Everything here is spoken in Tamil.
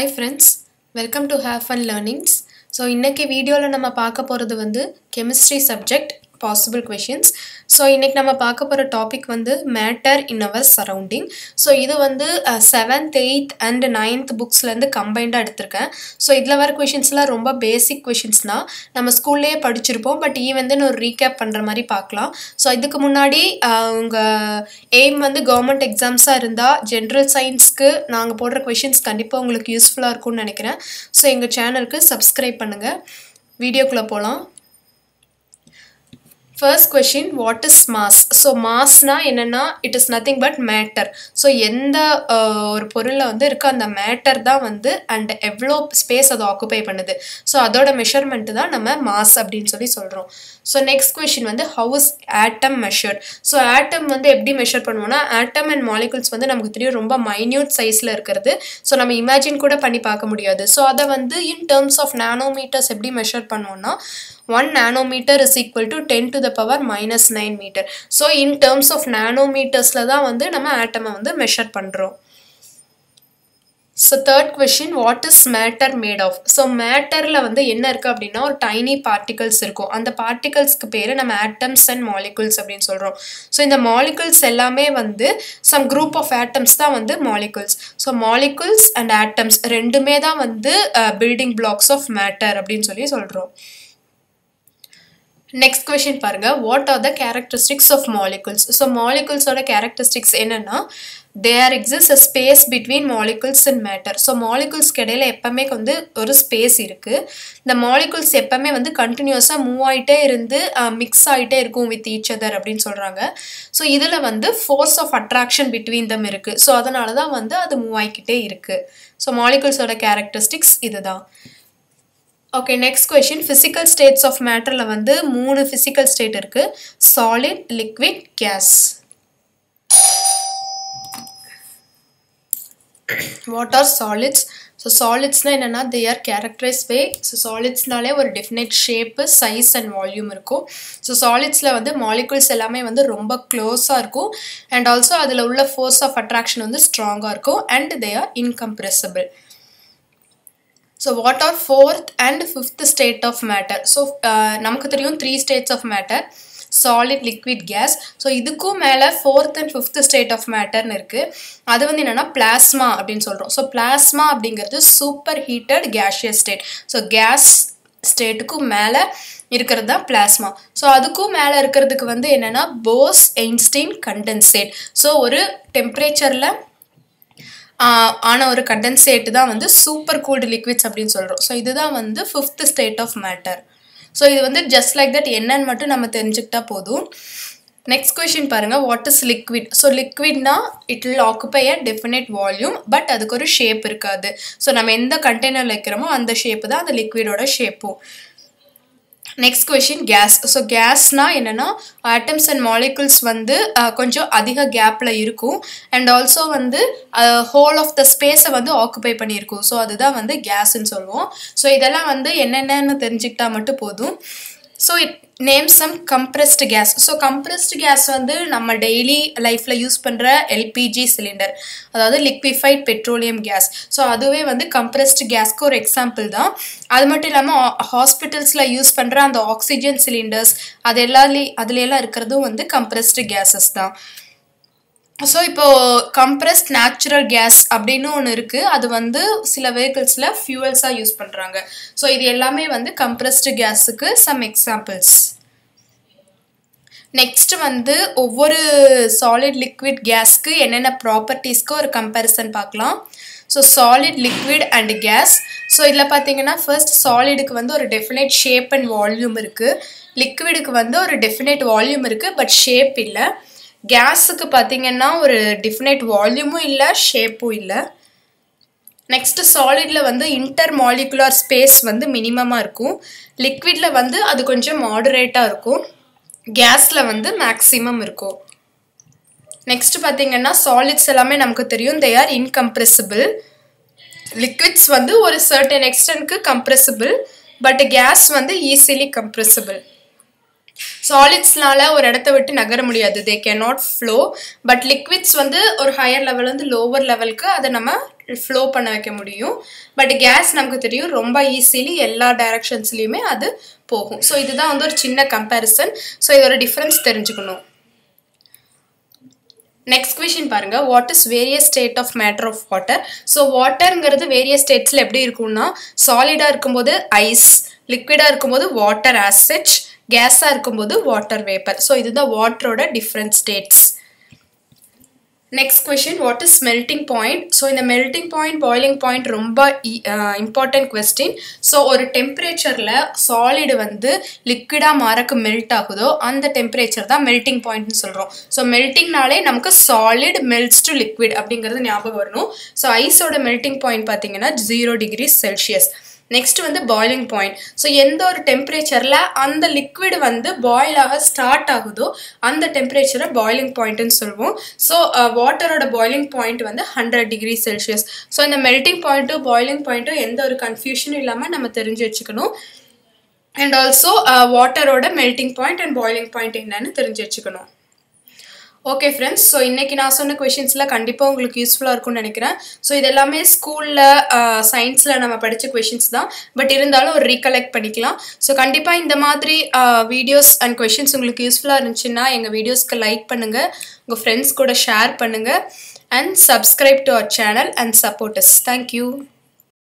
hi friends welcome to have fun learnings so இன்றைக்கி வீடியோவில் நம்ம பார்க்க போகிறது வந்து chemistry subject possible questions so இன்றைக்கி நம்ம பார்க்க போகிற டாபிக் வந்து matter in our surrounding so இது வந்து செவன்த் எயித் அண்ட் நைன்த் புக்ஸ்லேருந்து கம்பைண்டாக எடுத்திருக்கேன் ஸோ இதில் வர கொஷின்ஸ்லாம் ரொம்ப பேசிக் கொஷின்ஸ் தான் நம்ம ஸ்கூல்லேயே படிச்சிருப்போம் பட் ஈவன் ஒரு ரீகேப் பண்ணுற மாதிரி பார்க்கலாம் ஸோ இதுக்கு முன்னாடி உங்கள் எய்ம் வந்து கவர்மெண்ட் எக்ஸாம்ஸாக இருந்தால் ஜென்ரல் சயின்ஸ்க்கு நாங்கள் போடுற கொஷின்ஸ் கண்டிப்பாக உங்களுக்கு யூஸ்ஃபுல்லாக இருக்கும்னு நினைக்கிறேன் ஸோ எங்கள் சேனலுக்கு சப்ஸ்கிரைப் பண்ணுங்கள் வீடியோக்குள்ளே போகலாம் first question what is mass so மாஸ்னா என்னென்னா it is nothing but matter so எந்த ஒரு பொருளில் வந்து இருக்க அந்த மேட்டர் தான் வந்து அண்ட் எவ்வளோ ஸ்பேஸ் அதை ஆக்குபை பண்ணுது ஸோ அதோட மெஷர்மெண்ட்டு தான் நம்ம மாஸ் அப்படின்னு சொல்லி சொல்கிறோம் ஸோ நெக்ஸ்ட் கொஷின் வந்து how is atom measured so atom வந்து எப்படி மெஷர் பண்ணுவோம்னா ஆட்டம் அண்ட் மாலிகுல்ஸ் வந்து நமக்கு தெரியும் ரொம்ப மைன்யூட் சைஸில் இருக்கிறது ஸோ நம்ம இமேஜின் கூட பண்ணி பார்க்க முடியாது ஸோ அதை வந்து இன் டேர்ம்ஸ் ஆஃப் நானோமீட்டர்ஸ் எப்படி மெஷர் பண்ணுவோம்னா one nanometer is equal to ten to the power minus nine metre so in terms of நானோமீட்டர்ஸில் தான் வந்து நம்ம ஆட்டமை வந்து மெஷர் பண்ணுறோம் so third question what is matter made of so மேட்டரில் வந்து என்ன இருக்குது அப்படின்னா ஒரு டைனி பார்ட்டிகல்ஸ் இருக்கும் அந்த பார்ட்டிகல்ஸ்க்கு பேர் நம்ம ஆட்டம்ஸ் அண்ட் மாலிகுல்ஸ் அப்படின்னு சொல்கிறோம் ஸோ இந்த மாலிகுல்ஸ் எல்லாமே வந்து சம் குரூப் ஆஃப் ஆட்டம்ஸ் தான் வந்து molecules so molecules and atoms ரெண்டுமே தான் வந்து பில்டிங் பிளாக்ஸ் ஆஃப் மேட்டர் அப்படின்னு சொல்லி சொல்கிறோம் நெக்ஸ்ட் கொஷின் பாருங்க what are the characteristics of molecules so மாலிகுல்ஸோட கேரக்டரிஸ்டிக்ஸ் என்னென்னா there exist a space between molecules and matter so மாலிகுல்ஸ்க்கு இடையில எப்போவுமே வந்து ஒரு ஸ்பேஸ் இருக்குது இந்த மாலிகுல்ஸ் எப்போவுமே வந்து கண்டினியூஸாக மூவ் ஆகிட்டே இருந்து மிக்ஸ் ஆகிட்டே இருக்கும் வித் ஈச் அதர் அப்படின்னு சொல்கிறாங்க ஸோ இதில் வந்து force of attraction between them இருக்குது ஸோ அதனால தான் வந்து அது மூவ் ஆகிக்கிட்டே இருக்குது ஸோ மாலிகுல்ஸோட கேரக்டரிஸ்டிக்ஸ் இதுதான் okay next question physical states of மேட்டரில் வந்து மூணு ஃபிசிக்கல் ஸ்டேட் இருக்குது solid liquid gas what are solids so சாலிட்ஸ்னால் என்னென்னா they are characterise way so சாலிட்ஸ்னாலே ஒரு definite shape size and volume இருக்கும் ஸோ சாலிட்ஸில் வந்து மாலிகுல்ஸ் எல்லாமே வந்து ரொம்ப க்ளோஸாக இருக்கும் அண்ட் ஆல்சோ அதில் உள்ள ஃபோர்ஸ் ஆஃப் அட்ராக்ஷன் வந்து ஸ்ட்ராங்காக இருக்கும் and they are incompressible so what are fourth and fifth state of matter so நமக்கு தெரியும் three states of matter solid liquid gas so இதுக்கும் மேலே fourth and fifth state of மேட்டர்னு இருக்குது அது வந்து என்னென்னா பிளாஸ்மா அப்படின்னு சொல்கிறோம் ஸோ பிளாஸ்மா அப்படிங்கிறது super heated gaseous state so gas ஸ்டேட்டுக்கும் மேலே இருக்கிறது தான் பிளாஸ்மா ஸோ அதுக்கும் மேலே இருக்கிறதுக்கு வந்து என்னென்னா போஸ் எயின்ஸ்டீன் கண்டென்சேட் ஸோ ஒரு டெம்பரேச்சரில் ஆன ஒரு கண்டென்சேட்டு தான் வந்து சூப்பர் கூல்டு லிக்விட்ஸ் அப்படின்னு சொல்கிறோம் ஸோ இதுதான் வந்து fifth state of matter so இது வந்து ஜஸ்ட் லைக் தட் என்னன்னு மட்டும் நம்ம தெரிஞ்சுக்கிட்டா போதும் நெக்ஸ்ட் கொஷின் பாருங்கள் வாட் இஸ் லிக்விட் ஸோ லிக்விட்னா it will occupy a definite volume but அதுக்கு ஒரு ஷேப் இருக்காது ஸோ நம்ம எந்த கண்டெய்னர் வைக்கிறோமோ அந்த ஷேப்பு தான் அந்த லிக்விடோட ஷேப்பும் நெக்ஸ்ட் கொஷின் கேஸ் ஸோ கேஸ்னா என்னென்னா ஆட்டம்ஸ் அண்ட் மாலிகுல்ஸ் வந்து கொஞ்சம் அதிக கேப்பில் இருக்கும் அண்ட் ஆல்சோ வந்து ஹோல் ஆஃப் த ஸ்பேஸை வந்து ஆக்குபை பண்ணியிருக்கும் ஸோ அதுதான் வந்து கேஸ்ன்னு சொல்லுவோம் ஸோ இதெல்லாம் வந்து என்னென்னு தெரிஞ்சுக்கிட்டா மட்டும் போதும் so it name some compressed gas so compressed gas வந்து நம்ம டெய்லி லைஃப்பில் யூஸ் பண்ணுற எல்பிஜி சிலிண்டர் அதாவது லிக்விஃபைட் பெட்ரோலியம் கேஸ் ஸோ அதுவே வந்து கம்ப்ரெஸ்டு கேஸ்க்கு ஒரு எக்ஸாம்பிள் தான் அது மட்டும் இல்லாமல் ஹாஸ்பிட்டல்ஸில் யூஸ் பண்ணுற அந்த ஆக்சிஜன் சிலிண்டர்ஸ் அது எல்லாலே அதுலெல்லாம் இருக்கிறதும் வந்து கம்ப்ரெஸ்டு கேஸஸ் தான் ஸோ இப்போது கம்ப்ரெஸ்ட் நேச்சுரல் கேஸ் அப்படின்னு ஒன்று இருக்குது அது வந்து சில வெஹிக்கிள்ஸில் ஃபியூவல்ஸாக யூஸ் பண்ணுறாங்க ஸோ இது எல்லாமே வந்து கம்ப்ரெஸ்டு கேஸுக்கு சம் எக்ஸாம்பிள்ஸ் நெக்ஸ்ட் வந்து ஒவ்வொரு சாலிட் லிக்விட் கேஸ்க்கு என்னென்ன ப்ராப்பர்ட்டிஸ்க்கு ஒரு கம்பேரிசன் பார்க்கலாம் so solid liquid and gas so இதில் பார்த்தீங்கன்னா ஃபர்ஸ்ட் சாலிடுக்கு வந்து ஒரு டெஃபினேட் ஷேப் அண்ட் வால்யூம் இருக்குது லிக்விடுக்கு வந்து ஒரு டெஃபினேட் வால்யூம் இருக்குது பட் ஷேப் இல்லை கேஸுக்கு பார்த்தீங்கன்னா ஒரு டிஃபினைட் வால்யூமும் இல்லை ஷேப்பும் இல்லை நெக்ஸ்ட்டு சாலிடில் வந்து இன்டர் மாலிகுலார் ஸ்பேஸ் வந்து மினிமமாக இருக்கும் லிக்விடில் வந்து அது கொஞ்சம் மாடரேட்டாக இருக்கும் கேஸில் வந்து மேக்ஸிமம் இருக்கும் நெக்ஸ்ட் பார்த்தீங்கன்னா சாலிட்ஸ் எல்லாமே நமக்கு தெரியும் தே ஆர் இன்கம்ப்ரெசிபிள் லிக்விட்ஸ் வந்து ஒரு சர்டன் எக்ஸ்டென்ட்க்கு கம்ப்ரெசிபிள் பட் கேஸ் வந்து ஈஸிலி கம்ப்ரெசிபிள் சாலிட்ஸ்னால ஒரு இடத்த விட்டு நகர முடியாது they can not flow but liquids வந்து ஒரு ஹையர் லெவல் வந்து லோவர் லெவலுக்கு அதை நம்ம ஃப்ளோ பண்ண வைக்க முடியும் பட் கேஸ் நமக்கு தெரியும் ரொம்ப ஈஸிலி எல்லா டைரக்ஷன்ஸ்லையுமே அது போகும் ஸோ இதுதான் வந்து ஒரு சின்ன கம்பேரிசன் ஸோ இதோட டிஃப்ரென்ஸ் தெரிஞ்சுக்கணும் நெக்ஸ்ட் கொஷின் பாருங்க what is various state of matter of water so வாட்டருங்கிறது வேரியஸ் ஸ்டேட்ஸில் எப்படி இருக்கும்னா சாலிடாக இருக்கும்போது ஐஸ் லிக்விடாக இருக்கும்போது வாட்டர் ஆசிட் கேஸாக இருக்கும்போது வாட்டர் வேப்பர் ஸோ இதுதான் வாட்டரோட different states next question what is melting point so இந்த மெல்டிங் பாயிண்ட் பாய்லிங் பாயிண்ட் ரொம்ப இம்பார்ட்டன்ட் கொஸ்டின் ஸோ ஒரு டெம்பரேச்சரில் சாலிடு வந்து லிக்விடாக மாறக்கு மெல்ட் ஆகுதோ அந்த டெம்பரேச்சர் தான் மெல்டிங் பாயிண்ட்னு சொல்கிறோம் ஸோ மெல்டிங்னாலே நமக்கு சாலிட் மெல்ட்ஸ் டு லிக்விட் அப்படிங்கிறது ஞாபகம் வரணும் ஸோ ஐஸோட மெல்டிங் பாயிண்ட் பார்த்தீங்கன்னா ஜீரோ டிகிரி செல்சியஸ் நெக்ஸ்ட் வந்து பாய்லிங் பாயிண்ட் ஸோ எந்த ஒரு டெம்பரேச்சரில் அந்த லிக்விட் வந்து பாயில் ஆக ஸ்டார்ட் ஆகுதோ அந்த டெம்பரேச்சரை பாய்லிங் பாயிண்ட்னு சொல்லுவோம் ஸோ வாட்டரோட பாய்லிங் பாயிண்ட் வந்து ஹண்ட்ரட் டிகிரி செல்சியஸ் ஸோ இந்த மெல்டிங் பாயிண்ட்டும் பாய்லிங் பாயிண்ட்டும் எந்த ஒரு கன்ஃபியூஷனும் இல்லாமல் நம்ம தெரிஞ்சு வச்சுக்கணும் அண்ட் ஆல்சோ வாட்டரோட melting point and boiling point என்னன்னு தெரிஞ்சு வச்சுக்கணும் ஓகே ஃப்ரெண்ட்ஸ் ஸோ இன்றைக்கி நான் சொன்ன கொஷின்ஸில் கண்டிப்பாக உங்களுக்கு யூஸ்ஃபுல்லாக இருக்கும்னு நினைக்கிறேன் ஸோ இது எல்லாமே ஸ்கூலில் சயின்ஸில் நம்ம படித்த கொஷின்ஸ் தான் பட் இருந்தாலும் ஒரு ரீகலெக்ட் பண்ணிக்கலாம் ஸோ கண்டிப்பாக இந்த மாதிரி வீடியோஸ் அண்ட் கொஷின்ஸ் உங்களுக்கு யூஸ்ஃபுல்லாக இருந்துச்சுன்னா எங்கள் வீடியோஸ்க்கு லைக் பண்ணுங்கள் உங்கள் ஃப்ரெண்ட்ஸ் கூட ஷேர் பண்ணுங்கள் and subscribe to our channel and support us thank you